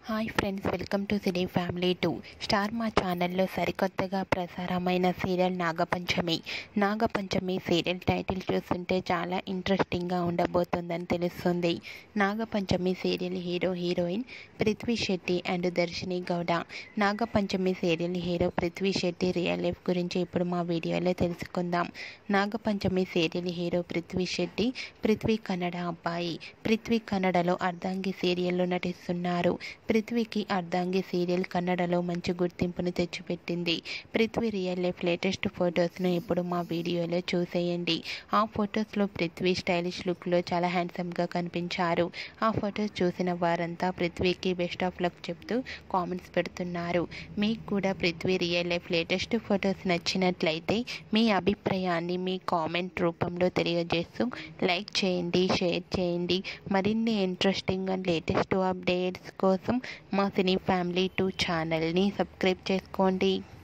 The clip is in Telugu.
hi friends welcome to cine family two star Maa ఛానల్లో సరికొత్తగా ప్రసారమైన serial Nagapanchami Nagapanchami serial title చూస్తుంటే చాలా ఇంట్రెస్టింగ్గా ఉండబోతుందని తెలుస్తుంది Nagapanchami serial hero heroine Prithvi Shetty and Darshini Gowda Nagapanchami serial hero Prithvi Shetty real life గురించి ఇప్పుడు మా వీడియోలో తెలుసుకుందాం నాగపంచమి సీరియల్ హీరో పృథ్వీ శెట్టి పృథ్వీ కన్నడ అబ్బాయి పృథ్వీ కన్నడలో అర్ధాంగి సీరియల్లో నటిస్తున్నారు పృథ్వీకి అర్ధాంగి సీరియల్ కన్నడలో మంచి గుర్తింపును తెచ్చిపెట్టింది పృథ్వీ రియల్ లైఫ్ లేటెస్ట్ ఫొటోస్ను ఇప్పుడు మా వీడియోలో చూసేయండి ఆ ఫొటోస్లో పృథ్వీ స్టైలిష్ లుక్లో చాలా హ్యాండ్సమ్గా కనిపించారు ఆ ఫొటోస్ చూసిన వారంతా పృథ్వీకి బెస్ట్ ఆఫ్ లక్ చెప్తూ కామెంట్స్ పెడుతున్నారు మీకు కూడా Prithvi real life latest photos నచ్చినట్లయితే మీ అభిప్రాయాన్ని మీ కామెంట్ రూపంలో తెలియజేస్తూ లైక్ చేయండి షేర్ చేయండి మరిన్ని ఇంట్రెస్టింగ్ అండ్ లేటెస్ట్ అప్డేట్స్ కోసం మా సినీ ఫ్యామిలీ టూ ఛానల్ని సబ్స్క్రైబ్ చేసుకోండి